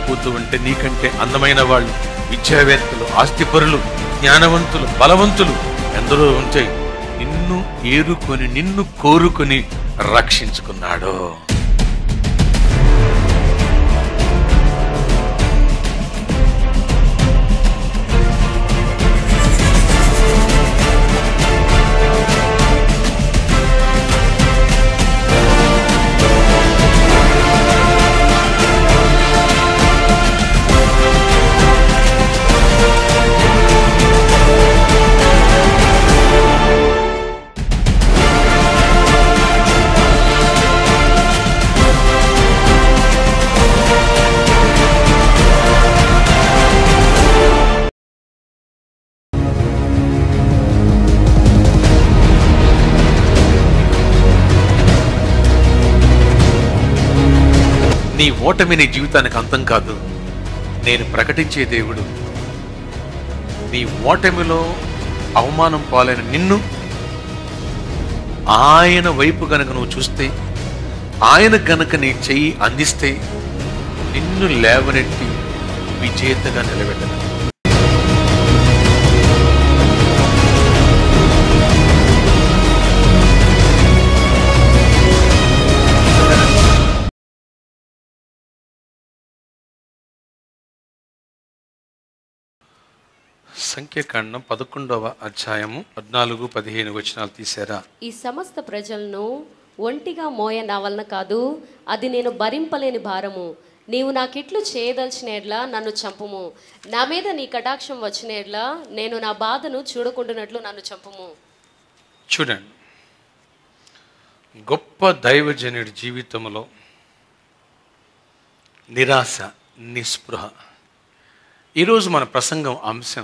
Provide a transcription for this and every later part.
కృంగిపోతూ ఉంటే నీకంటే అందమైన వాళ్ళు విద్యావేత్తలు ఆస్తిపరులు జ్ఞానవంతులు బలవంతులు ఎందరో ఉంటే నిన్ను ఏరుకొని నిన్ను కోరుకొని రక్షించుకున్నాడు నీ ఓటమి నీ జీవితానికి అంతం కాదు నేను ప్రకటించే దేవుడు నీ ఓటమిలో అవమానం పాలైన నిన్ను ఆయన వైపు గనక నువ్వు చూస్తే ఆయన గనక నీ చెయ్యి అందిస్తే నిన్ను లేవనెట్టి విజేతగా నిలబెట్టను సంఖ్యాకాండం పదకొండవ అధ్యాయము పద్నాలుగు పదిహేను వచనాలు తీసారా ఈ సమస్త ప్రజలను ఒంటిగా మోయ నా వలన కాదు అది నేను భరింపలేని భారము నీవు నాకిట్లు చేయదలిచిన ఎడ్లా నన్ను చంపుము నా మీద నీ కటాక్షం వచ్చిన ఎడ్లా నేను నా బాధను చూడకుండానట్లు నన్ను చంపుము చూడండి గొప్ప దైవజనుడి జీవితంలో నిరాశ నిస్పృహ ఈరోజు మన ప్రసంగం అంశం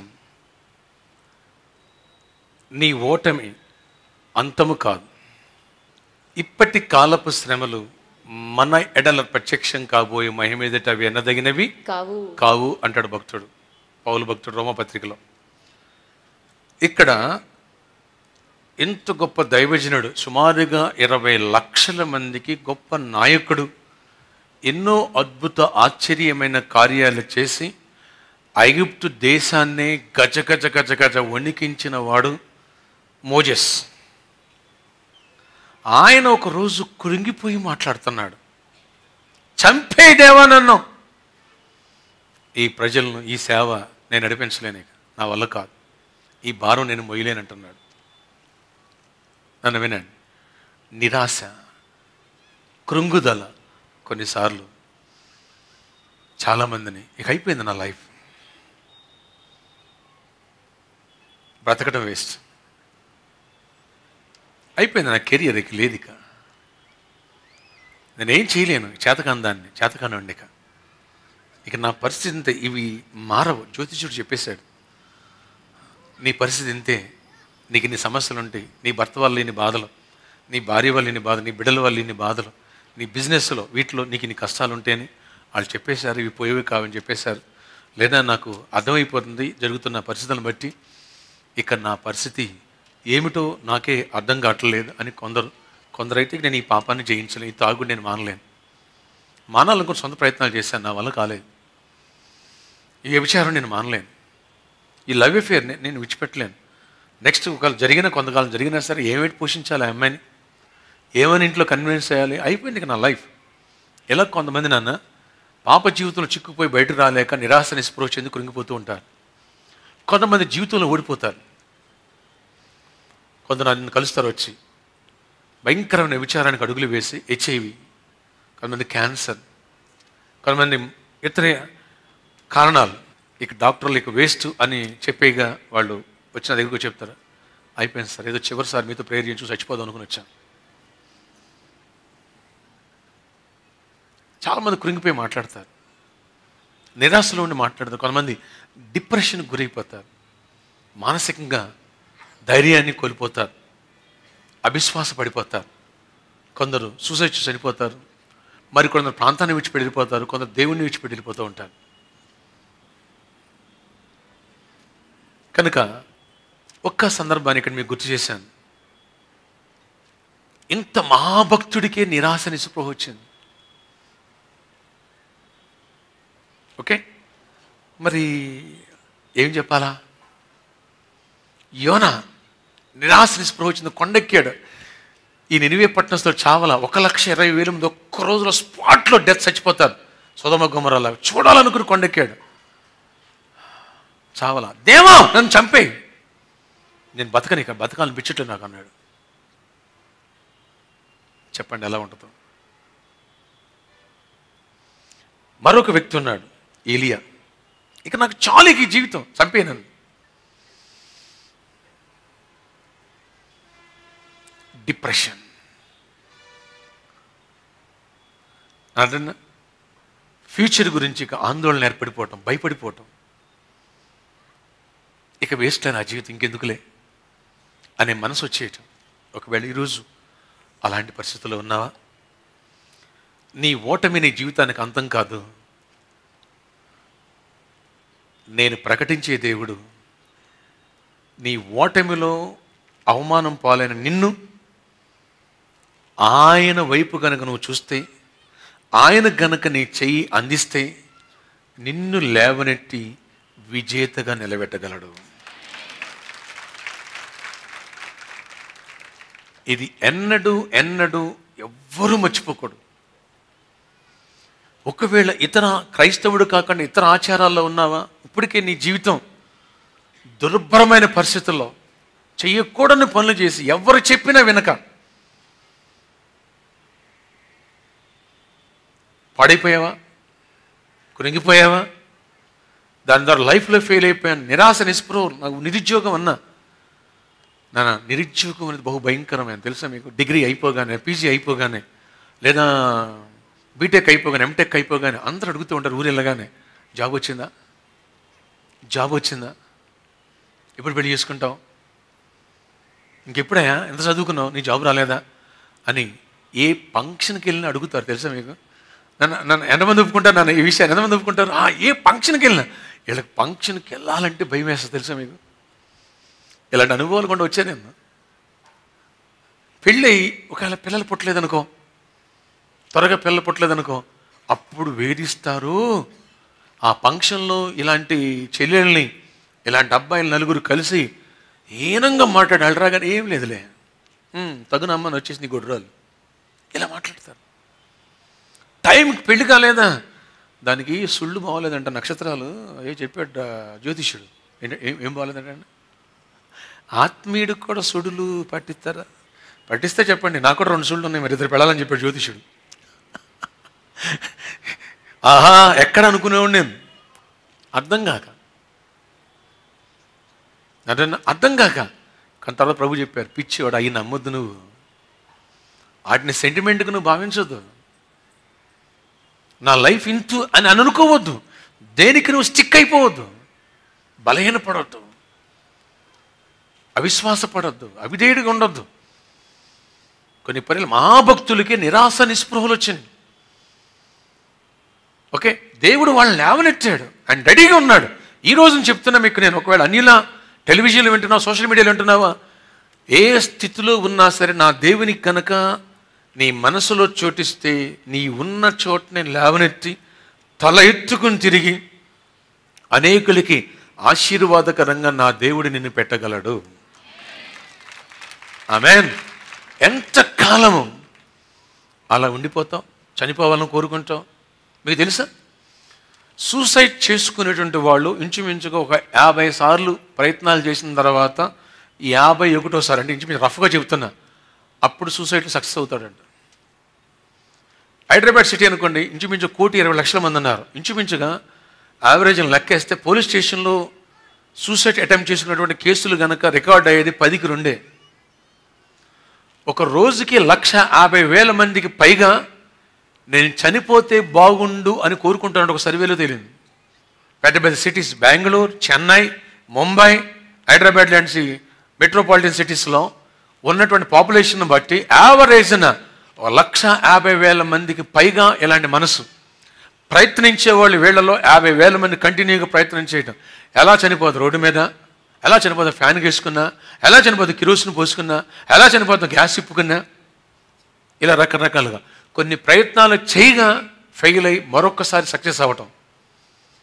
నీ ఓటమి అంతము కాదు ఇప్పటి కాలపు శ్రమలు మన ఎడల ప్రత్యక్షం కాబోయే మహిమేదట అవి ఎన్నదగినవి కావు కావు అంటాడు భక్తుడు పౌలు భక్తుడు రోమపత్రికలో ఇక్కడ ఎంత గొప్ప దైవజనుడు సుమారుగా ఇరవై లక్షల మందికి గొప్ప నాయకుడు ఎన్నో అద్భుత ఆశ్చర్యమైన కార్యాలు చేసి ఐగుప్తు దేశాన్నే గజ గజ గజ గజ వణికించిన వాడు మోజెస్ ఆయన ఒక రోజు కృంగిపోయి మాట్లాడుతున్నాడు చంపే దేవా నన్ను ఈ ప్రజలను ఈ సేవ నేను నడిపించలేను ఇక నా వల్ల కాదు ఈ భారం నేను మొయ్యలేనంటున్నాడు నన్ను వినండి నిరాశ కృంగుదల కొన్నిసార్లు చాలామందిని ఇక అయిపోయింది నా లైఫ్ బ్రతకడం వేస్ట్ అయిపోయింది నా కెరియర్ ఇక లేదు ఇక నేనేం చేయలేను చేతకాని దాన్ని చేతకాని ఇక ఇక నా పరిస్థితి ఇంతే ఇవి మారవు జ్యోతిషుడు చెప్పేశాడు నీ పరిస్థితి ఇంతే నీకు ఇన్ని సమస్యలు ఉంటాయి నీ భర్త వల్ల ఇన్ని బాధలు నీ భార్య వల్ల ఇన్ని బాధలు నీ బిడ్డల వల్ల ఇన్ని బాధలు నీ బిజినెస్లో వీటిలో నీకు ఇన్ని కష్టాలు ఉంటాయని వాళ్ళు చెప్పేశారు ఇవి పోయేవి కావని చెప్పేశారు లేదా నాకు అర్థమైపోతుంది జరుగుతున్న పరిస్థితులను బట్టి ఇక నా పరిస్థితి ఏమిటో నాకే అర్థం కావట్లేదు అని కొందరు కొందరైతే నేను ఈ పాపాన్ని జయించలేను ఈ తాగుడు నేను మానలేను మానాలనుకుని సొంత ప్రయత్నాలు చేశాను నా వల్ల కాలేదు ఈ వ్యభిచారం నేను మానలేను ఈ లవ్ అఫేర్ నేను విడిచిపెట్టలేను నెక్స్ట్ ఒకవేళ జరిగిన కొంతకాలం జరిగినా సరే ఏమిటి పోషించాలి ఆ అమ్మాయిని ఏమని ఇంట్లో కన్విన్స్ చేయాలి అయిపోయింది ఇక నా లైఫ్ ఎలా కొంతమంది నాన్న పాప జీవితంలో చిక్కుపోయి బయటకు రాలేక నిరాశ నిస్పృహ చెంది కృంగిపోతూ ఉంటారు కొంతమంది జీవితంలో ఓడిపోతారు కొందరు నన్ను కలుస్తారు వచ్చి భయంకరమైన విచారానికి అడుగులు వేసి హెచ్ఐవి కొంతమంది క్యాన్సర్ కొంతమంది ఇతర కారణాలు ఇక డాక్టర్లు ఇక వేస్ట్ అని చెప్పేగా వాళ్ళు వచ్చిన దగ్గరకు చెప్తారు అయిపోయింది సార్ ఏదో చివరిసారి మీతో ప్రేయర్ చేయించు చచ్చిపోదాం అనుకుని వచ్చాను చాలామంది కృంగిపోయి మాట్లాడతారు నిరాశలో ఉండి మాట్లాడతారు కొంతమంది డిప్రెషన్కి గురైపోతారు మానసికంగా ధైర్యాన్ని కోల్పోతారు అవిశ్వాస పడిపోతారు కొందరు సూసైడ్ చేసి చనిపోతారు మరి కొందరు ప్రాంతాన్ని విడిచిపెట్టి వెళ్ళిపోతారు కొందరు దేవుణ్ణి విడిచిపెట్టి వెళ్ళిపోతూ ఉంటారు కనుక ఒక్క సందర్భాన్ని ఇక్కడ మీకు గుర్తు చేశాను ఇంత మహాభక్తుడికే నిరాశ నిస్పృహ వచ్చింది ఓకే మరి ఏం చెప్పాలా యోన నిరాశ నిస్పృహ వచ్చింది కొండెక్కాడు ఈ నినివే పట్టణంలో చావల ఒక లక్ష ఇరవై వేల మంది ఒక్క రోజులో స్పాట్లో డెత్ చచ్చిపోతారు సుధమ గుమరలా చూడాలనుకుని కొండెక్కాడు చావల దేవా నన్ను చంపేయి నేను బతకని ఇక్కడ బతకాలని పిచ్చట్లేదు నాకు అన్నాడు చెప్పండి ఎలా ఉంటుందో మరొక వ్యక్తి ఉన్నాడు ఏలియా ఇక నాకు చాలు ఇక ఈ జీవితం చంపేనన్ను డిప్రెషన్ అదన్నా ఫ్యూచర్ గురించి ఇక ఆందోళన ఏర్పడిపోవటం భయపడిపోవటం ఇక వేస్ట్ నా జీవితం ఇంకెందుకులే అనే మనసు వచ్చేయటం ఒకవేళ ఈరోజు అలాంటి పరిస్థితుల్లో ఉన్నావా నీ ఓటమి నీ జీవితానికి అంతం కాదు నేను ప్రకటించే దేవుడు నీ ఓటమిలో అవమానం పాలైన నిన్ను ఆయన వైపు గనక నువ్వు చూస్తే ఆయన గనక నీ చెయ్యి అందిస్తే నిన్ను లేవనెట్టి విజేతగా నిలబెట్టగలడు ఇది ఎన్నడూ ఎన్నడూ ఎవ్వరూ మర్చిపోకూడదు ఒకవేళ ఇతర క్రైస్తవుడు కాకుండా ఇతర ఆచారాల్లో ఉన్నావా ఇప్పటికే నీ జీవితం దుర్భరమైన పరిస్థితుల్లో చెయ్యకూడని పనులు చేసి ఎవరు చెప్పినా వినక పాడైపోయావా కురింగిపోయావా దాని ద్వారా లైఫ్లో ఫెయిల్ అయిపోయాను నిరాశ నిస్పృహ నాకు నిరుద్యోగం అన్నా నాన్న నిరుద్యోగం అనేది బహు భయంకరమైన తెలుసా మీకు డిగ్రీ అయిపోగానే పీజీ అయిపోగానే లేదా బీటెక్ అయిపోగానే ఎంటెక్ అయిపోగానే అందరూ అడుగుతూ ఉంటారు ఊరు వెళ్ళగానే జాబ్ వచ్చిందా జాబ్ వచ్చిందా ఎప్పుడు పెళ్లి చేసుకుంటావు ఇంకెప్పుడయ్యా ఎంత చదువుకున్నావు నీ జాబ్ రాలేదా అని ఏ ఫంక్షన్కి వెళ్ళినా అడుగుతారు తెలుసా మీకు నన్ను నన్ను ఎంతమంది ఒప్పుకుంటారు నన్ను ఈ విషయాన్ని ఎంతమంది ఒప్పుకుంటారు "ఆ, ఏ ఫంక్షన్కి వెళ్ళినా వీళ్ళకి ఫంక్షన్కి వెళ్ళాలంటే భయం వేస్తుంది తెలుసా మీకు ఇలాంటి అనుభవాలు కూడా వచ్చాను నేను పెళ్ళి అయ్యి ఒకవేళ పిల్లలు పుట్టలేదనుకో త్వరగా పిల్లలు పుట్టలేదనుకో అప్పుడు వేధిస్తారు ఆ ఫంక్షన్లో ఇలాంటి చెల్లెల్ని ఇలాంటి అబ్బాయిలు నలుగురు కలిసి హీనంగా మాట్లాడి అలరా కానీ ఏం లేదులే "ఉమ్, తగునమ్మని వచ్చేసి నీ గొడ్రాలు ఇలా మాట్లాడతారు టైంకి పెళ్లి కాలేదా దానికి సుళ్ళు బాగోలేదంట నక్షత్రాలు ఏ చెప్పాడు ఆ జ్యోతిష్యుడు ఏంట- ఏం ఏం బాగోలేదంట ఆత్మీయుడికి కూడా సుడులు పట్టిస్తారా పట్టిస్తే చెప్పండి నాకు కూడా రెండు సుళ్ళు ఉన్నాయి మరి ఇద్దరు పెళ్ళాలని చెప్పాడు జ్యోతిష్యుడు ఆహా ఎక్కడ అనుకునేవాడు నేను అర్థం కాక అంటే అర్థం కాక కానీ తర్వాత ప్రభు చెప్పారు పిచ్చివాడు అయ్యి నమ్మొద్దు నువ్వు వాటిని సెంటిమెంట్కి నువ్వు భావించొద్దు నా లైఫ్ ఇంతు అని అని అనుకోవద్దు దేనికి నువ్వు స్టిక్ అయిపోవద్దు బలహీనపడవద్దు అవిశ్వాసపడద్దు అవిధేయుడిగా ఉండొద్దు కొన్ని పనులు మా భక్తులకి నిరాశ నిస్పృహలు వచ్చింది ఓకే దేవుడు వాళ్ళని లేవనెత్తాడు ఆయన రెడీగా ఉన్నాడు ఈ రోజున చెప్తున్నా మీకు నేను ఒకవేళ అన్నిలా టెలివిజన్లో వింటున్నావా సోషల్ మీడియాలో వింటున్నావా ఏ స్థితిలో ఉన్నా సరే నా దేవునికి కనుక నీ మనసులో చోటిస్తే నీ ఉన్న చోటనే లేవనెత్తి తల ఎత్తుకుని తిరిగి అనేకులకి ఆశీర్వాదకరంగా నా దేవుడు నిన్ను పెట్టగలడు ఆమెన్ ఎంత కాలము అలా ఉండిపోతాం చనిపోవాలని కోరుకుంటాం మీకు తెలుసా సూసైడ్ చేసుకునేటువంటి వాళ్ళు ఇంచుమించుగా ఒక యాభై సార్లు ప్రయత్నాలు చేసిన తర్వాత యాభై ఒకటోసారి అంటే ఇంచుమించు రఫ్గా చెబుతున్నా అప్పుడు సూసైడ్ సక్సెస్ అవుతాడంట హైదరాబాద్ సిటీ అనుకోండి ఇంచుమించు కోటి ఇరవై లక్షల మంది ఉన్నారు ఇంచుమించుగా యావరేజ్ లెక్కేస్తే పోలీస్ స్టేషన్లో సూసైడ్ అటెంప్ట్ చేసుకున్నటువంటి కేసులు కనుక రికార్డ్ అయ్యేది పదికి రెండే ఒక రోజుకి లక్ష యాభై వేల మందికి పైగా నేను చనిపోతే బాగుండు అని కోరుకుంటున్నట్టు ఒక సర్వేలో తేలింది పెద్ద పెద్ద సిటీస్ బెంగళూరు చెన్నై ముంబై హైదరాబాద్ లాంటి మెట్రోపాలిటన్ సిటీస్లో ఉన్నటువంటి పాపులేషన్ బట్టి యావరేజ్న ఒక లక్ష యాభై వేల మందికి పైగా ఇలాంటి మనసు ప్రయత్నించే వాళ్ళు వీళ్ళలో యాభై వేల మంది కంటిన్యూగా ప్రయత్నం చేయడం ఎలా చనిపోదు రోడ్డు మీద ఎలా చనిపోదు ఫ్యాన్ వేసుకున్నా ఎలా చనిపోదు కిరోసిన్ పోసుకున్నా ఎలా చనిపోదు గ్యాస్ ఇప్పుకున్నా ఇలా రకరకాలుగా కొన్ని ప్రయత్నాలు చేయగా ఫెయిల్ అయి మరొక్కసారి సక్సెస్ అవ్వటం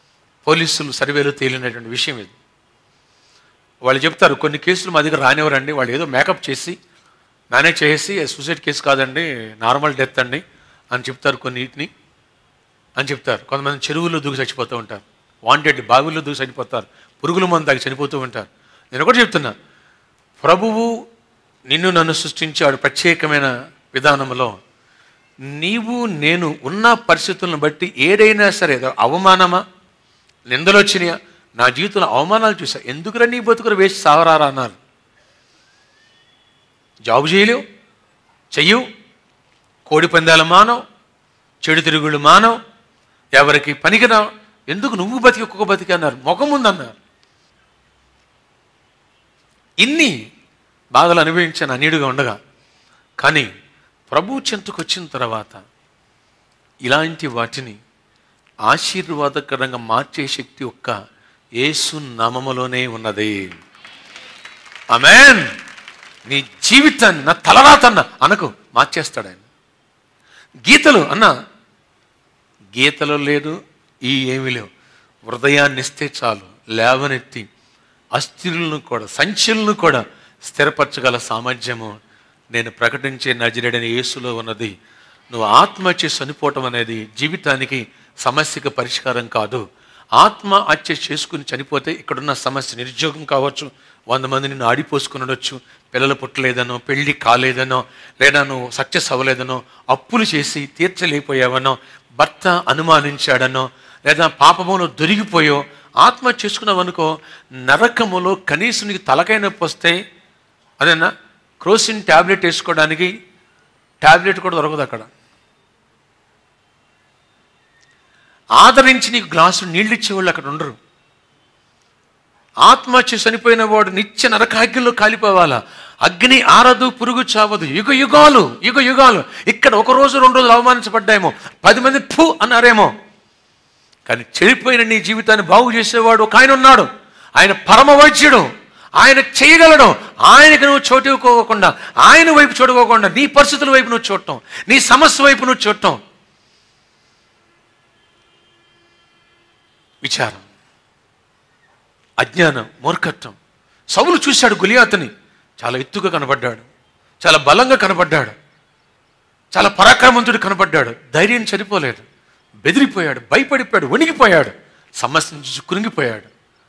పోలీసులు సర్వేలో తేలినటువంటి విషయం ఇది వాళ్ళు చెప్తారు కొన్ని కేసులు మా దగ్గర రానివ్వరండి వాళ్ళు ఏదో మేకప్ చేసి మేనేజ్ చేసి సూసైడ్ కేసు కాదండి నార్మల్ డెత్ అండి అని చెప్తారు కొన్నిటిని అని చెప్తారు కొంతమంది చెరువుల్లో దూకి చచ్చిపోతూ ఉంటారు వాంటెడ్ బావిల్లో దూకి చనిపోతారు పురుగుల మందు తాగి చనిపోతూ ఉంటారు నేను ఒకటి చెప్తున్నా ప్రభువు నిన్ను నన్ను సృష్టించాడు ప్రత్యేకమైన విధానంలో నీవు నేను ఉన్న పరిస్థితులను బట్టి ఏదైనా సరే ఏదో అవమానమా నిందలు వచ్చినాయా నా జీవితంలో అవమానాలు చూసా ఎందుకురా నీ బతుకులు వేసి సావరారా అన్నారు జాబు చేయలేవు చెయ్యవు కోడి పందాలు మానవు చెడు తిరుగుళ్ళు మానవు ఎవరికి పనికిరా ఎందుకు నువ్వు బతికి ఒక్కొక్క బతికి అన్నారు ముఖం ముందన్నారు ఇన్ని బాధలు అనుభవించాను అన్యుడిగా ఉండగా కానీ ప్రభు చెంతకు వచ్చిన తర్వాత ఇలాంటి వాటిని ఆశీర్వాదకరంగా మార్చే శక్తి ఒక్క యేసు నామములోనే ఉన్నది ఆమెన్ నీ జీవితాన్ని నా తలరాతన్న అనకు మార్చేస్తాడు ఆయన గీతలు అన్న గీతలు లేదు ఈ ఏమీ లేవు హృదయాన్ని ఇస్తే చాలు లేవనెత్తి అస్థిరులను కూడా సంచులను కూడా స్థిరపరచగల సామర్థ్యము నేను ప్రకటించే నజరేడని యేసులో ఉన్నది నువ్వు ఆత్మహత్య చనిపోవటం అనేది జీవితానికి సమస్యకు పరిష్కారం కాదు ఆత్మహత్య చేసుకుని చనిపోతే ఇక్కడున్న సమస్య నిరుద్యోగం కావచ్చు వంద మంది నిన్ను ఆడిపోసుకుని ఉండొచ్చు పిల్లలు పుట్టలేదనో పెళ్లి కాలేదనో లేదా నువ్వు సక్సెస్ అవ్వలేదనో అప్పులు చేసి తీర్చలేకపోయావనో భర్త అనుమానించాడనో లేదా పాపములో దొరికిపోయో ఆత్మహత్య చేసుకున్నావనుకో నరకములో కనీసం నీకు తలకాయ నొప్పి వస్తే అదేనా క్రోసిన్ ట్యాబ్లెట్ వేసుకోవడానికి ట్యాబ్లెట్ కూడా దొరకదు అక్కడ ఆదరించి నీకు గ్లాసు నీళ్ళు ఇచ్చేవాళ్ళు అక్కడ ఉండరు ఆత్మహత్య చనిపోయిన వాడు నిత్య నరకాగ్నిలో కాలిపోవాలా అగ్ని ఆరదు పురుగు చావదు యుగ యుగాలు యుగ యుగాలు ఇక్కడ ఒక రోజు రెండు రోజులు అవమానించబడ్డాయేమో పది మంది ఫు అన్నారేమో కానీ చెడిపోయిన నీ జీవితాన్ని బాగు చేసేవాడు ఒక ఆయన ఉన్నాడు ఆయన పరమ వైద్యుడు ఆయన చేయగలడు ఆయనకు నువ్వు చోటు ఇవ్వకోకుండా ఆయన వైపు చూడుకోకుండా నీ పరిస్థితుల వైపు నువ్వు చూడటం నీ సమస్య వైపు నువ్వు చూడటం విచారం అజ్ఞానం మూర్ఖత్వం సౌలు చూశాడు గులియాతని చాలా ఎత్తుగా కనబడ్డాడు చాలా బలంగా కనబడ్డాడు చాలా పరాక్రమంతుడు కనబడ్డాడు ధైర్యం చనిపోలేదు బెదిరిపోయాడు భయపడిపోయాడు వణిగిపోయాడు సమస్య నుంచి కురింగిపోయాడు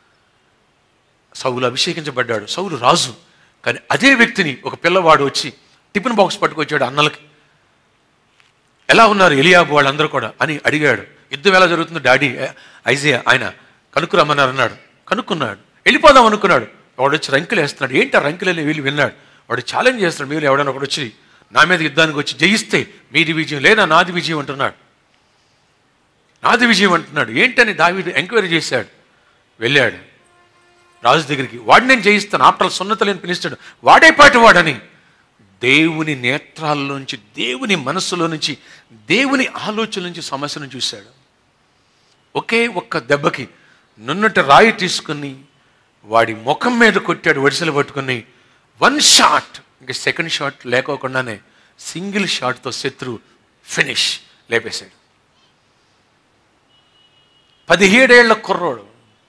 సౌలు అభిషేకించబడ్డాడు సౌలు రాజు కానీ అదే వ్యక్తిని ఒక పిల్లవాడు వచ్చి టిఫిన్ బాక్స్ పట్టుకొచ్చాడు అన్నలకి ఎలా ఉన్నారు ఎలియాబు వాళ్ళందరూ కూడా అని అడిగాడు యుద్ధం ఎలా జరుగుతుందో డాడీ ఐజియా ఆయన కనుక్కురమ్మన్నారు అన్నాడు కనుక్కున్నాడు వెళ్ళిపోదాం అనుకున్నాడు వాడు వచ్చి రంకులు వేస్తున్నాడు ఏంటి ఆ రంకులని వీళ్ళు విన్నాడు వాడు ఛాలెంజ్ చేస్తున్నాడు మీరు ఎవడైనా ఒకడు వచ్చి నా మీద యుద్ధానికి వచ్చి జయిస్తే మీది విజయం లేదా నాది విజయం అంటున్నాడు నాది విజయం అంటున్నాడు ఏంటని దావీదు ఎంక్వైరీ చేశాడు వెళ్ళాడు రాజు దగ్గరికి వాడిని నేను జయిస్తాను ఆఫ్టర్ సున్నతలేని పిలుస్తాడు వాడే పాటి వాడని దేవుని నేత్రాల్లోంచి దేవుని మనస్సులో నుంచి దేవుని ఆలోచన నుంచి సమస్యను చూశాడు ఒకే ఒక్క దెబ్బకి నున్నటి రాయి తీసుకుని వాడి ముఖం మీద కొట్టాడు వడిసెలు పట్టుకుని వన్ షాట్ ఇంకా సెకండ్ షాట్ లేకోకుండానే సింగిల్ షాట్తో శత్రు ఫినిష్ లేపేశాడు పదిహేడేళ్ల కుర్రోడు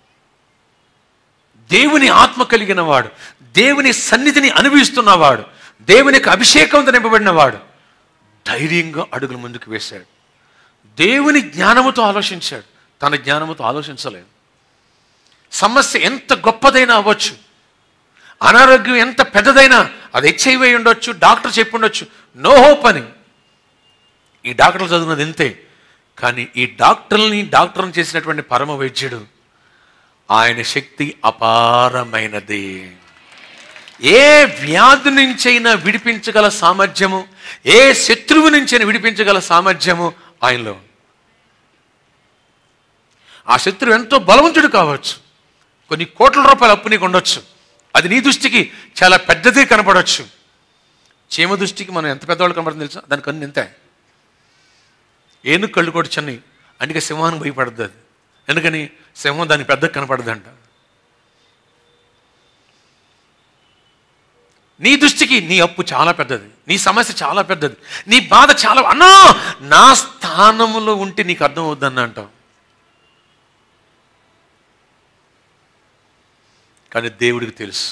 దేవుని ఆత్మ కలిగిన వాడు దేవుని సన్నిధిని అనుభవిస్తున్నవాడు దేవునికి అభిషేకంతో నింపబడినవాడు ధైర్యంగా అడుగులు ముందుకు వేశాడు దేవుని జ్ఞానముతో ఆలోచించాడు తన జ్ఞానముతో ఆలోచించలేదు సమస్య ఎంత గొప్పదైనా అవ్వచ్చు అనారోగ్యం ఎంత పెద్దదైనా అది హెచ్ఐవి ఉండొచ్చు డాక్టర్ చెప్పి ఉండొచ్చు నో హోప్ అని ఈ డాక్టర్లు చదివినది ఇంతే కానీ ఈ డాక్టర్ని డాక్టర్ని చేసినటువంటి పరమ వైద్యుడు ఆయన శక్తి అపారమైనది ఏ వ్యాధి నుంచైనా విడిపించగల సామర్థ్యము ఏ శత్రువు నుంచైనా విడిపించగల సామర్థ్యము ఆయనలో ఉంది. ఆ శత్రువు ఎంతో బలవంతుడు కావచ్చు కొన్ని కోట్ల రూపాయల అప్పు నీకు ఉండొచ్చు అది నీ దృష్టికి చాలా పెద్దదే కనపడవచ్చు చీమ దృష్టికి మనం ఎంత పెద్దవాళ్ళు కనపడుతుంది తెలుసా దాని కన్ను ఇంతే ఏనుగు కళ్ళు కూడా చిన్నవి అందుకే సింహానికి భయపడద్దు అది ఎందుకని సింహం దానికి పెద్దగా కనపడదంట నీ దృష్టికి నీ అప్పు చాలా పెద్దది నీ సమస్య చాలా పెద్దది నీ బాధ చాలా అన్నా నా స్థానంలో ఉంటే నీకు అర్థం అవుద్దని అంటావు కానీ దేవుడికి తెలుసు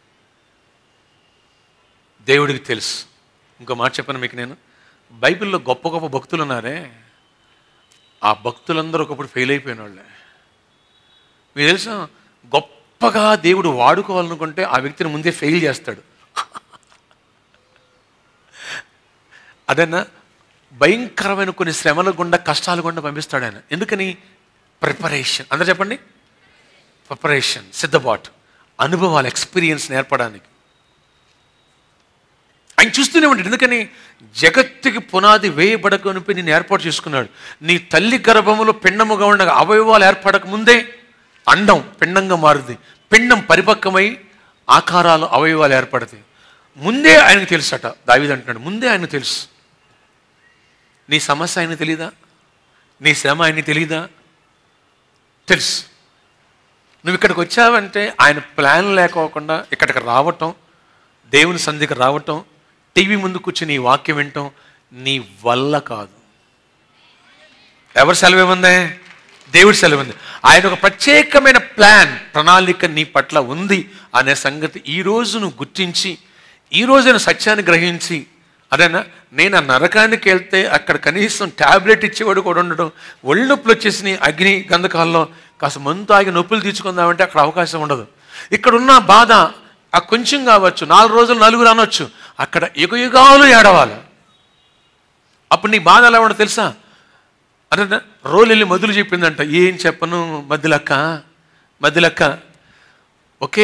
దేవుడికి తెలుసు ఇంకో మాట చెప్పను మీకు నేను బైబిల్లో గొప్ప గొప్ప భక్తులు ఉన్నారే ఆ భక్తులందరూ ఒకప్పుడు ఫెయిల్ అయిపోయిన వాళ్ళే మీకు తెలుసా గొప్పగా దేవుడు వాడుకోవాలనుకుంటే ఆ వ్యక్తిని ముందే ఫెయిల్ చేస్తాడు అదన్నా భయంకరమైన కొన్ని శ్రమల గుండా కష్టాల గుండా పంపిస్తాడు ఆయన ఎందుకని ప్రిపరేషన్ అందరు చెప్పండి ప్రిపరేషన్ సిద్ధపాటు అనుభవాలు ఎక్స్పీరియన్స్ నేర్పడానికి ఆయన చూస్తూనే ఉంటాడు ఎందుకని జగత్తుకి పునాది వేయబడకనిపి నేను ఏర్పాటు చేసుకున్నాడు నీ తల్లి గర్భములో పిండముగా ఉండగా అవయవాలు ఏర్పడక ముందే అండం పిండంగా మారుతుంది పిండం పరిపక్వమై ఆకారాలు అవయవాలు ఏర్పడతాయి ముందే ఆయనకు తెలుసట దావిది అంటున్నాడు ముందే ఆయనకు తెలుసు నీ సమస్య ఆయన తెలీదా నీ శ్రమ ఆయన తెలీదా తెలుసు నువ్వు ఇక్కడికి వచ్చావంటే ఆయన ప్లాన్ లేకోకుండా ఇక్కడికి రావటం దేవుని సంధికి రావటం టీవీ ముందు కూర్చుని ఈ వాక్యం వినటం నీ వల్ల కాదు ఎవరు సెలవు ఏముంది దేవుడి సెలవు ఉంది ఆయన ఒక ప్రత్యేకమైన ప్లాన్ ప్రణాళిక నీ పట్ల ఉంది అనే సంగతి ఈ రోజు నువ్వు గుర్తించి ఈ రోజున సత్యాన్ని గ్రహించి అదేనా నేను ఆ నరకానికి వెళ్తే అక్కడ కనీసం ట్యాబ్లెట్ ఇచ్చేవాడు కూడా ఉండడం ఒళ్ళు నొప్పులు వచ్చేసి అగ్ని గంధకాల్లో కాస్త మందు ఆగి నొప్పులు తీర్చుకుందామంటే అక్కడ అవకాశం ఉండదు ఇక్కడ ఉన్న బాధ ఆ కొంచెం కావచ్చు నాలుగు రోజులు నలుగురు అనొచ్చు అక్కడ యుగ యుగాలు ఏడవాలి అప్పుడు నీ బాధ ఎలా ఉండదు తెలుసా అంటే రోలు వెళ్ళి మధులు చెప్పిందంట ఏం చెప్పను మధ్యలక్క మధ్యలక్క ఒకే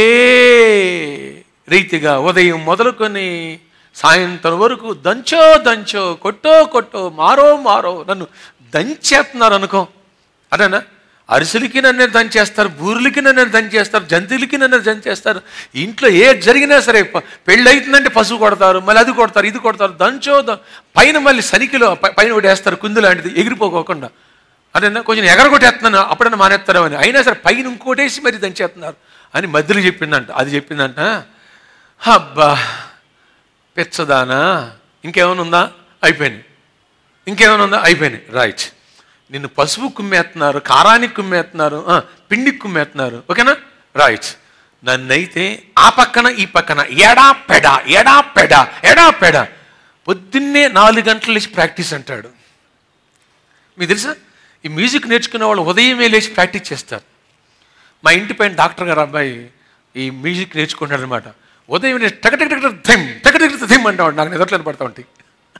రీతిగా ఉదయం మొదలుకొని సాయంత్రం వరకు దంచో దంచో కొట్టో కొట్టో మారో మారో నన్ను దంచేస్తున్నారు అనుకో అదేనా అరిసెలకి నన్ను దంచేస్తారు బూరులకి నన్ను దంచేస్తారు జంతువులకి నన్ను దంచేస్తారు ఇంట్లో ఏ జరిగినా సరే ప- పెళ్ళి అవుతుందంటే పశువు కొడతారు మళ్ళీ అది కొడతారు ఇది కొడతారు దంచో ద- పైన మళ్ళీ సనికిలో ప- పైన ఒకటి వేస్తారు కుందు లాంటిది ఎగిరిపోకోకుండా అదేనా కొంచెం ఎగరగొట్టేస్తున్నాను అప్పుడన్నా మానేస్తారో అని అయినా సరే పైన ఇంకోటేసి మరి దంచేస్తున్నారు అని మధ్యలో చెప్పిందంట అది చెప్పిందంట అబ్బా పెచ్చదానా ఇంకేమైనా ఉందా అయిపోయింది ఇంకేమైనా ఉందా అయిపోయినాయి రైట్ నిన్ను పసుపు కుమ్మేస్తున్నారు కారానికి కుమ్మేస్తున్నారు ఆ, పిండికి కుమ్మేస్తున్నారు ఓకేనా రైట్ నన్నైతే ఆ పక్కన ఈ పక్కన ఎడా పెడ ఎడా పెడ ఎడా పెడ పొద్దున్నే నాలుగు గంటలు లేచి ప్రాక్టీస్ అంటాడు మీకు తెలుసా ఈ మ్యూజిక్ నేర్చుకునే వాళ్ళు ఉదయమే లేచి ప్రాక్టీస్ చేస్తారు మా ఇంటి పైన డాక్టర్ గారు అబ్బాయి ఈ మ్యూజిక్ నేర్చుకుంటాడు అనమాట ఉదయం నేను టక టక టక ధిమ్ టక టక టక ధిమ్ అంటాడు నాకు నిద్రలేదు పడతా ఉంటాయి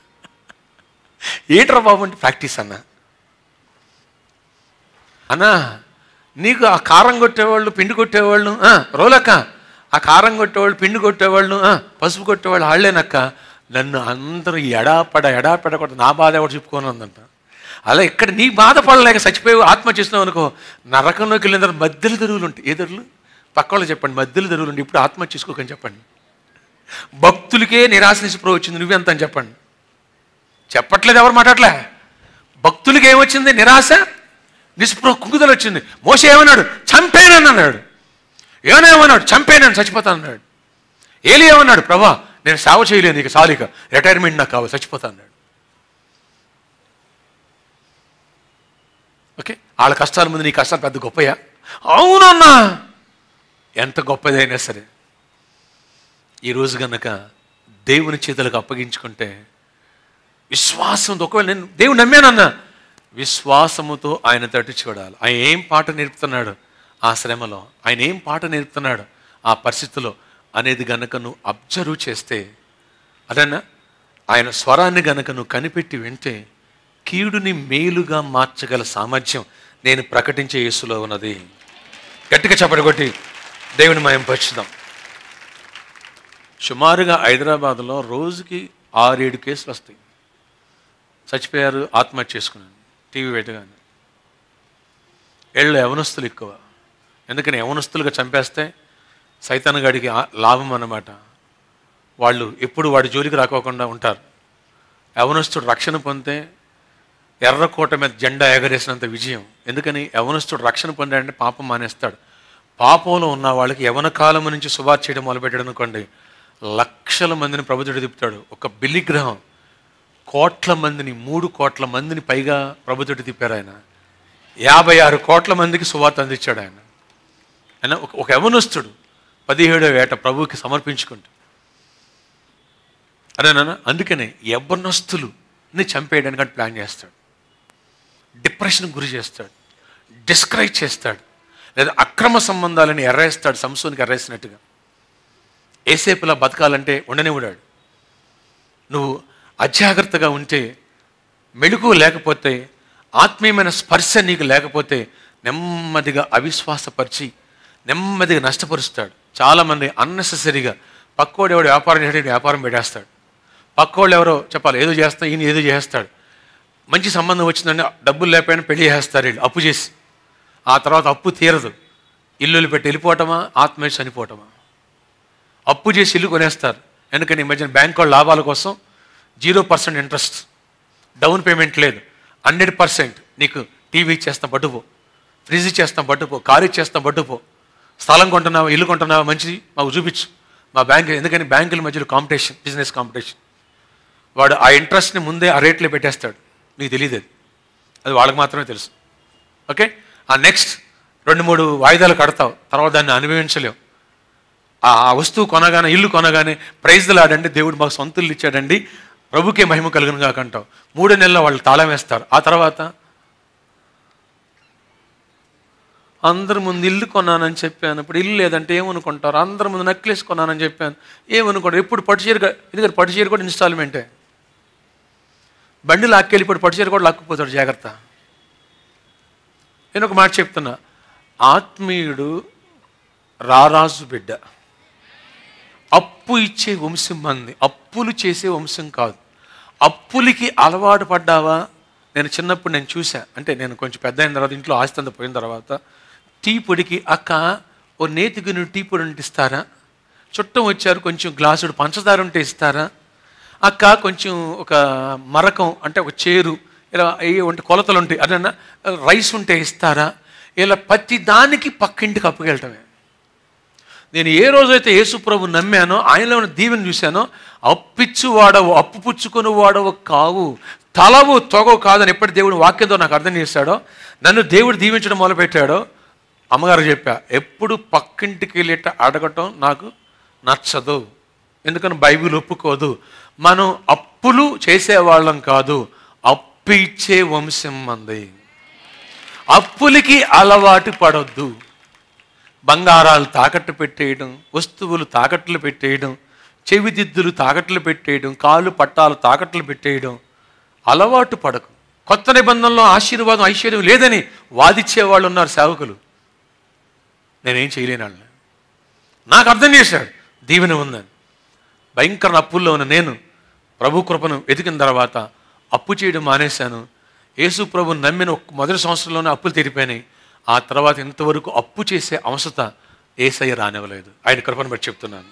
ఏంట్రా బాబు అంటే ప్రాక్టీస్ అన్న అన్నా నీకు ఆ కారం కొట్టేవాళ్ళు పిండి కొట్టేవాళ్ళు ఆ, రోలక్క ఆ కారం కొట్టేవాళ్ళు పిండి కొట్టేవాళ్ళు ఆ, పసుపు కొట్టేవాళ్ళు వాళ్ళేనక్క నన్ను అందరూ ఎడాపడ ఎడాపెడ కొట్ట నా బాధ ఎవరు చెప్పుకోను అందంట అలా ఇక్కడ నీ బాధపడలేక చచ్చిపోయి ఆత్మహత్య చేసినావు అనుకో నరకంలోకి వెళ్ళిన తర్వాత మధ్యలో తెరువులు ఉంటాయి ఏ తెరువులు పక్క వాళ్ళు చెప్పండి మధ్యలో తెరువులు ఉంటాయి ఇప్పుడు ఆత్మహత్య చేసుకోకని చెప్పండి భక్తులకే నిరాశ నిస్పృహ వచ్చింది నువ్వెంత అని చెప్పండి చెప్పట్లేదు ఎవరు మాట్లాడలే భక్తులకి ఏమొచ్చింది నిరాశ నిస్పృహ కుంగుదలు వచ్చింది మోస ఏమన్నాడు చంపేనని అన్నాడు ఏమైనా ఏమన్నాడు చంపేనని చచ్చిపోతాను అన్నాడు ఏలి ఏమన్నాడు ప్రభా నేను సేవ చేయలేను ఇక సాలిక రిటైర్మెంట్ నాకు కావాలి చచ్చిపోతా అన్నాడు ఓకే వాళ్ళ కష్టాల ముందు నీ కష్టాలు పెద్ద గొప్పయా అవునన్నా ఎంత గొప్పదైనా సరే ఈరోజు గనక దేవుని చేతులకు అప్పగించుకుంటే విశ్వాసంతో ఒకవేళ నేను దేవుడు నమ్మానన్నా విశ్వాసముతో ఆయన తట్టు చూడాలి ఆయన ఏం పాట నేర్పుతున్నాడు ఆ శ్రమలో ఆయన ఏం పాట నేర్పుతున్నాడు ఆ పరిస్థితిలో అనేది గనక నువ్వు అబ్జర్వ్ చేస్తే అదన్నా ఆయన స్వరాన్ని గనక నువ్వు కనిపెట్టి వింటే కీడుని మేలుగా మార్చగల సామర్థ్యం నేను ప్రకటించే యేసులో ఉన్నది గట్టిగా చెప్పడగొట్టి దేవుని మయం పరుచుదాం సుమారుగా హైదరాబాద్లో రోజుకి ఆరేడు కేసులు వస్తాయి చచ్చిపోయారు ఆత్మహత్య చేసుకున్నాను టీవీ పెట్టగానే ఏళ్ళు యవనస్తులు ఎక్కువ ఎందుకని యవనస్తులుగా చంపేస్తే సైతాన్ గడికి ఆ- లాభం అన్నమాట వాళ్ళు ఎప్పుడు వాడి జోలికి రాకోకుండా ఉంటారు యవనస్తుడు రక్షణ పొందితే ఎర్రకోట మీద జెండా ఎగరేసినంత విజయం ఎందుకని యవనస్తుడు రక్షణ పొందాడంటే పాపం మానేస్తాడు పాపంలో ఉన్న వాళ్ళకి యవన కాలం నుంచి సువార్ చేయడం మొదలుపెట్టాడు అనుకోండి లక్షల మందిని ప్రభుత్వుడు తిప్పుతాడు ఒక బిల్లిగ్రహం కోట్ల మందిని మూడు కోట్ల మందిని పైగా ప్రభుత్వుడు తిప్పారు ఆయన యాభై ఆరు కోట్ల మందికి సువార్త అందించాడు ఆయన ఆయన ఒక ఒక యవనస్తుడు పదిహేడో ఏట ప్రభువుకి సమర్పించుకుంటూ అరే నాన్న అందుకనే యవ్వనస్తులుని చంపేయడానికి అంటే ప్లాన్ చేస్తాడు డిప్రెషన్ గురి చేస్తాడు డిస్కరేజ్ చేస్తాడు లేదా అక్రమ సంబంధాలని ఎర్రేస్తాడు సంసోనికి ఎర్రేసినట్టుగా ఏసేపులా బతకాలంటే ఉండనివ్వడాడు నువ్వు అజాగ్రత్తగా ఉంటే మెళుకు లేకపోతే ఆత్మీయమైన స్పర్శ నీకు లేకపోతే నెమ్మదిగా అవిశ్వాసపరిచి నెమ్మదిగా నష్టపరుస్తాడు చాలామంది అన్నెసెసరీగా పక్కోడు ఎవడు వ్యాపారం చేసే వ్యాపారం పెట్టేస్తాడు పక్కోళ్ళు ఎవరో చెప్పాలి ఏదో చేస్తా ఈయన ఏదో చేస్తాడు మంచి సంబంధం వచ్చిందంటే డబ్బులు లేకపోయినా పెళ్లి చేస్తారు వీళ్ళు అప్పు చేసి ఆ తర్వాత అప్పు తీరదు ఇల్లులు పెట్టి వెళ్ళిపోవటమా ఆత్మీయ చనిపోవటమా అప్పు చేసి ఇల్లు కొనేస్తారు ఎందుకని ఈ మధ్యన బ్యాంక్ వాళ్ళ లాభాల కోసం zero percent interest down payment లేదు హండ్రెడ్ పర్సెంట్ నీకు టీవీ ఇచ్చేస్తాం పట్టుపో ఫ్రిడ్జ్ ఇచ్చేస్తాం పట్టుపో కారు ఇచ్చేస్తాం పట్టుపో స్థలం కొంటున్నావా ఇల్లు కొంటున్నావా మంచిది మాకు చూపించు మా బ్యాంక్ ఎందుకని బ్యాంకుల మధ్యలో కాంపిటీషన్ బిజినెస్ కాంపిటీషన్ వాడు ఆ ఇంట్రెస్ట్ని ముందే ఆ రేట్లో పెట్టేస్తాడు నీకు తెలియదు అది అది వాళ్ళకి మాత్రమే తెలుసు ఓకే ఆ నెక్స్ట్ రెండు మూడు వాయిదాలు కడతావు తర్వాత దాన్ని అనుభవించలేవు ఆ ఆ వస్తువు కొనగానే ఇల్లు కొనగానే ప్రైజ్లు ఆడండి దేవుడు మాకు సొంత ఇల్లు ఇచ్చాడండి ప్రభుకే మహిమ కలుగును కాకంటావు మూడు నెలల వాళ్ళు తాళం వేస్తారు ఆ తర్వాత అందరి ముందు ఇల్లు కొన్నానని చెప్పాను ఇప్పుడు ఇల్లు లేదంటే ఏమనుకుంటారు అందరి ముందు నెక్లెస్ కొన్నానని చెప్పాను ఏమనుకుంటారు ఇప్పుడు పట్టు చీర ఎందుకంటే పట్టు చీర కూడా ఇన్స్టాల్మెంటే బండి లాక్కెళ్ళి ఇప్పుడు పట్టు చీర కూడా లాక్కుపోతాడు జాగ్రత్త నేను ఒక మాట చెప్తున్నా ఆత్మీయుడు రారాజు బిడ్డ అప్పు ఇచ్చే వంశం మంది అప్పులు చేసే వంశం కాదు అప్పులకి అలవాటు పడ్డావా నేను చిన్నప్పుడు నేను చూసా అంటే నేను కొంచెం పెద్ద అయిన తర్వాత ఇంట్లో ఆస్తి అంతా పోయిన తర్వాత టీ పొడికి అక్క ఓ నేతిగుని టీ పొడి ఉంటే ఇస్తారా చుట్టం వచ్చారు కొంచెం గ్లాసుడు పంచదార ఉంటే ఇస్తారా అక్క కొంచెం ఒక మరకం అంటే ఒక చేరు ఇలా ఏ ఉంటే కొలతలు ఉంటాయి అదన్నా రైస్ ఉంటే ఇస్తారా ఇలా ప్రతి దానికి పక్కింటికి అప్పుకెళ్ళటమే నేను ఏ రోజైతే యేసుప్రభు నమ్మానో ఆయనలో ఉన్న దీవెని చూశానో అప్పిచ్చు వాడవు అప్పు పుచ్చుకొని వాడవు కావు తలవు తొగవు కాదని ఎప్పటి దేవుడు వాక్యంతో నాకు అర్థం చేశాడో నన్ను దేవుడు దీవించడం మొదలుపెట్టాడో అమ్మగారు చెప్పా ఎప్పుడు పక్కింటికి వెళ్ళేట అడగటం నాకు నచ్చదు ఎందుకని బైబిల్ ఒప్పుకోదు మనం అప్పులు చేసేవాళ్ళం కాదు అప్పు ఇచ్చే వంశం మంది అప్పులకి అలవాటు పడొద్దు బంగారాలు తాకట్టు పెట్టేయడం వస్తువులు తాకట్లు పెట్టేయడం చెవిదిద్దులు తాకట్లు పెట్టేయడం కాలు పట్టాలు తాకట్లు పెట్టేయడం అలవాటు పడకు కొత్త నిబంధనలో ఆశీర్వాదం ఐశ్వర్యం లేదని వాదిచ్చే వాళ్ళు ఉన్నారు సేవకులు నేనేం చేయలేను వాళ్ళని నాకు అర్థం చేశాడు దీవెన ఉందని భయంకర అప్పుల్లో ఉన్న నేను ప్రభు కృపను వెతికిన తర్వాత అప్పు చేయడం మానేశాను యేసు ప్రభు నమ్మిన ఒక్క మొదటి సంవత్సరంలోనే అప్పులు తీరిపోయినాయి ఆ తర్వాత ఇంతవరకు అప్పు చేసే అవసరత ఏసయ్య రానివ్వలేదు ఆయన కృపను బట్టి చెప్తున్నాను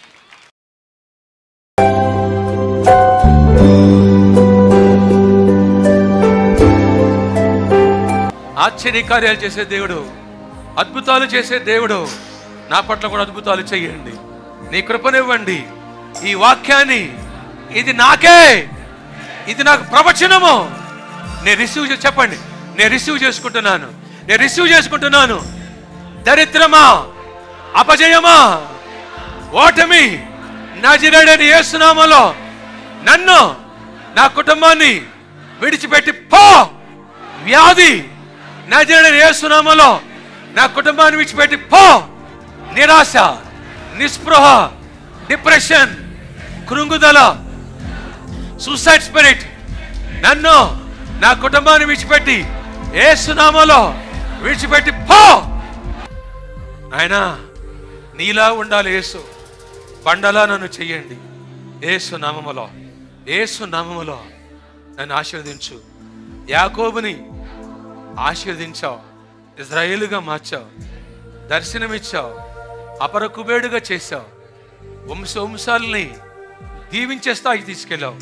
ఆశ్చర్యకార్యాలు చేసే దేవుడు అద్భుతాలు చేసే దేవుడు నా పట్ల కూడా అద్భుతాలు చేయండి నీ కృపనివ్వండి ఈ వాక్యాన్ని ఇది నాకే ఇది నాకు ప్రవచనము నేను రిసీవ్ చే- చెప్పండి నేను రిసీవ్ చేసుకుంటున్నాను నేను రిసీవ్ చేసుకుంటున్నాను దరిద్రమా అపజయమా ఓటమి నజరేడని యేసునామలో నన్ను నా కుటుంబాన్ని విడిచిపెట్టి పో వ్యాధి నజరేడని యేసునామలో నా కుటుంబాన్ని విడిచిపెట్టి పో నిరాశ నిస్పృహ డిప్రెషన్ కృంగుదల సూసైడ్ స్పిరిట్ నన్ను నా కుటుంబాన్ని విడిచిపెట్టి ఏ సునామలో విడిచిపెట్టి పో నాయనా నీలా ఉండాలి యేసు బండలా నన్ను చెయ్యండి ఏసు నామములో ఏసు నామములో నన్ను ఆశీర్వదించు యాకోబుని ఆశీర్వదించావు ఇజ్రాయేలుగా మార్చావు దర్శనమిచ్చావు అపర కుబేడుగా చేశావు వంశ వంశాలని దీవించే స్థాయికి తీసుకెళ్ళావు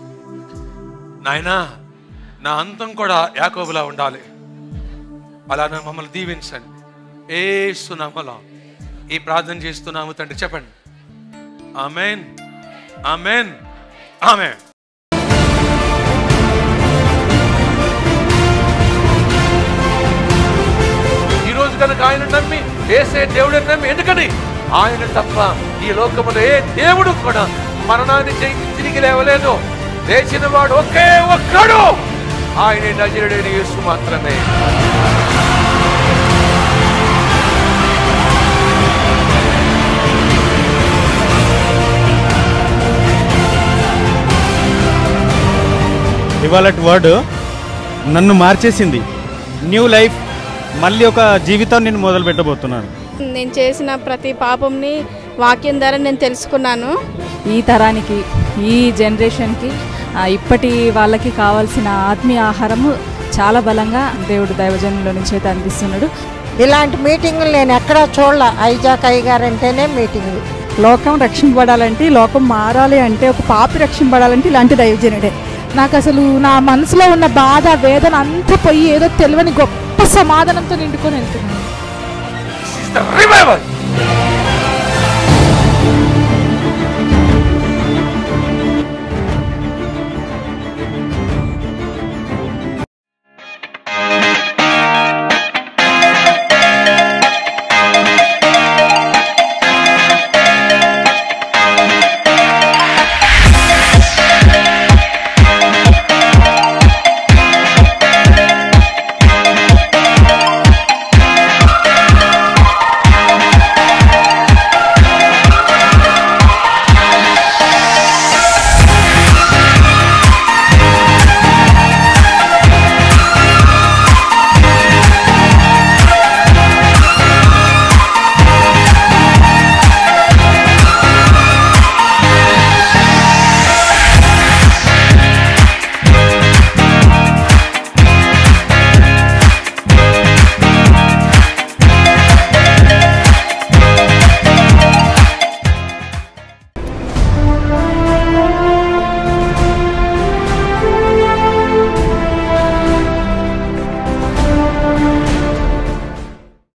నాయనా నా అంతం కూడా యాకోబులా ఉండాలి అలా నా మమ్మల్ని దీవించండి ఏ సునామలో ఈ ప్రార్థన చేస్తున్నాము తండ్రి చెప్పండి ఆమెన్ ఆమెన్ ఆమెన్ ఈ రోజు కనుక ఆయన నమ్మి వేసే దేవుడిని నమ్మి ఎందుకని ఆయన తప్ప ఈ లోకములో ఏ దేవుడు కూడా మరణాన్ని జయించి తిరిగి లేవలేదు లేచిన వాడు ఒకే ఒక్కడు ఆయన నజరుడైన యేసు మాత్రమే ఇవాళ వర్డ్ నన్ను మార్చేసింది న్యూ లైఫ్ మళ్ళీ ఒక జీవితం నేను మొదలు పెట్టబోతున్నాను నేను చేసిన ప్రతి పాపంని వాక్యం ద్వారా నేను తెలుసుకున్నాను ఈ తరానికి ఈ జనరేషన్కి ఆ, ఇప్పటి వాళ్ళకి కావాల్సిన ఆత్మీయ ఆహారము చాలా బలంగా దేవుడు దైవజనుల నుంచి అయితే అందిస్తున్నాడు ఇలాంటి మీటింగులు నేను ఎక్కడా చూడలే ఐజాక్ అయ్య గారంటేనే మీటింగులు లోకం రక్షింపబడాలంటే లోకం మారాలి అంటే ఒక పాపి రక్షింపబడాలంటే ఇలాంటి దైవజనుడే నాకు అసలు నా మనసులో ఉన్న బాధ వేదన అంతా పోయి ఏదో తెలియని గొప్ప సమాధానంతో నిండుకొని వెళ్తున్నాను This is the revival.